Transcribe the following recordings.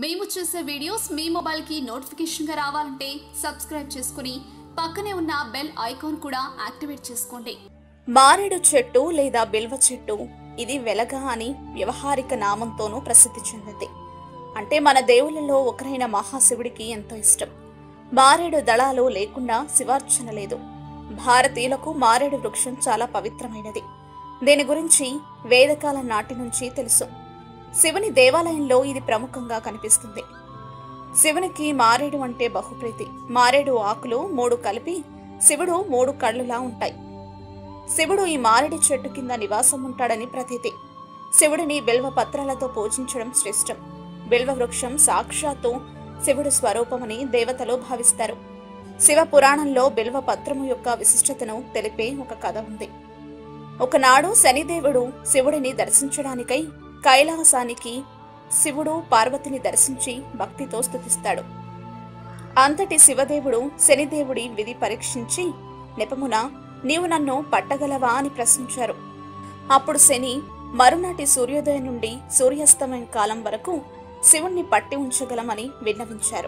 మేము చేసే వీడియోస్ మీ మొబైల్కి నోటిఫికేషన్గా రావాలంటే సబ్స్క్రైబ్ చేసుకుని పక్కనే ఉన్న బెల్ ఐకాన్ కూడా యాక్టివేట్ చేసుకోండి మారేడు చెట్టు లేదా బిల్వ చెట్టు ఇది వెలగ అని వ్యవహారిక నామంతోనూ ప్రసిద్ధి చెందింది అంటే మన దేవుళ్ళలో ఒకరైన మహాశివుడికి ఎంతో ఇష్టం మారేడు దళాలు లేకుండా శివార్చన లేదు భారతీయులకు మారేడు వృక్షం చాలా పవిత్రమైనది దీని గురించి వేదకాలం నాటి నుంచి తెలుసు శివుని దేవాలయంలో ఇది ప్రముఖంగా కనిపిస్తుంది శివునికి మారేడు అంటే బహుప్రీతి మారేడు ఆకులు మూడు కలిపి శివుడు మూడు కళ్ళులా ఉంటాయి శివుడు ఈ మారేడు చెట్టు కింద నివాసం ఉంటాడని ప్రతీతి శివుడిని బిల్వ పత్రాలతో పూజించడం శ్రేష్టం బిల్వ వృక్షం సాక్షాత్తు శివుడు స్వరూపమని దేవతలు భావిస్తారు శివ పురాణంలో బిల్వ పత్రము యొక్క విశిష్టతను తెలిపే ఒక కథ ఉంది ఒకనాడు శనిదేవుడు శివుడిని దర్శించడానికై కైలాసానికి శివుడు పార్వతిని దర్శించి భక్తితో స్తుతిస్తాడు అంతటి శివదేవుడు శనిదేవుడి విధి పరీక్షించి నెపమున నీవు నన్ను పట్టగలవా అని ప్రశ్నించారు అప్పుడు శని మరునాటి సూర్యోదయం నుండి సూర్యాస్తమయం కాలం వరకు శివుణ్ణి పట్టి ఉంచగలమని విన్నవించారు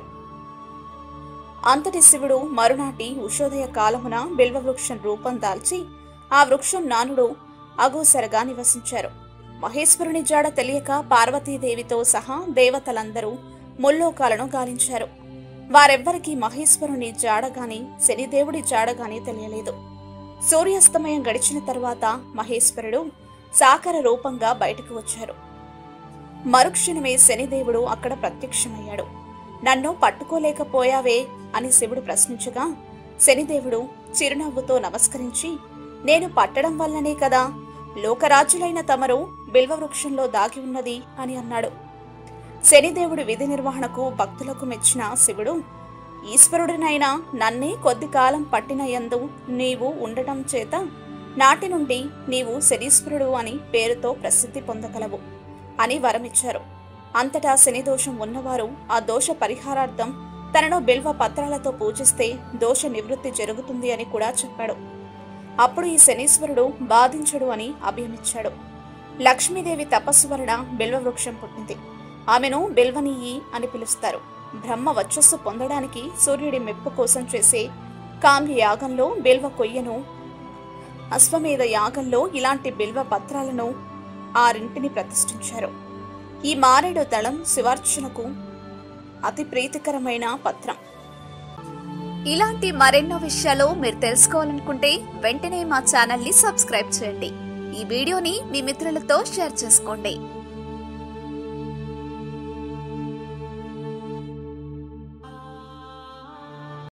అంతటి శివుడు మరునాటి ఉషోదయ కాలమున బిల్వవృక్షం రూపం దాల్చి ఆ వృక్షం నానుడు అగోసరగా నివసించారు మహేశ్వరుని జాడ తెలియక పార్వతీదేవితో సహా దేవతలందరూ ముల్లోకాలను గాలించారు వారెవ్వరికీ మహేశ్వరుని జాడగాని శనిదేవుడి జాడగాని తెలియలేదు సూర్యాస్తమయం గడిచిన తర్వాత మహేశ్వరుడు సాకర రూపంగా బయటకు వచ్చారు మరుక్షణమే శనిదేవుడు అక్కడ ప్రత్యక్షమయ్యాడు నన్ను పట్టుకోలేకపోయావే అని శివుడు ప్రశ్నించగా శనిదేవుడు చిరునవ్వుతో నమస్కరించి నేను పట్టడం వల్లనే కదా లోకరాజులైన తమరు బిల్వవృక్షంలో దాగి ఉన్నది అని అన్నాడు శనిదేవుడి విధి నిర్వహణకు భక్తులకు మెచ్చిన శివుడు ఈశ్వరుడినైనా నన్నే కొద్ది కాలం పట్టిన యందు నీవు ఉండటం చేత నాటి నుండి నీవు శనీశ్వరుడు అని పేరుతో ప్రసిద్ధి పొందగలవు అని వరమిచ్చారు అంతటా శని దోషం ఉన్నవారు ఆ దోష పరిహారార్థం తనను బిల్వ పత్రాలతో పూజిస్తే దోష నివృత్తి జరుగుతుంది అని కూడా చెప్పాడు అప్పుడు ఈ శనీశ్వరుడు బాధించడు అని అభయమిచ్చాడు లక్ష్మీదేవి తపస్సు వలన బిల్వ వృక్షం పుట్టింది ఆమెను బిల్వనీయి అని పిలుస్తారు బ్రహ్మ వచ్చస్సు పొందడానికి సూర్యుడి మెప్పు కోసం చేసే కామ్య యాగంలో బిల్వ కొయ్యను అశ్వమేధ యాగంలో ఇలాంటి బిల్వ పత్రాలను ఆరింటిని ప్రతిష్ఠించారు ఈ మారేడు దళం శివార్చనకు అతి ప్రీతికరమైన పత్రం ఇలాంటి మరెన్నో విషయాలు మీరు తెలుసుకోవాలనుకుంటే వెంటనే మా ఛానల్ ని సబ్స్క్రైబ్ చేయండి ఈ వీడియోని మీ మిత్రులతో షేర్ చేసుకోండి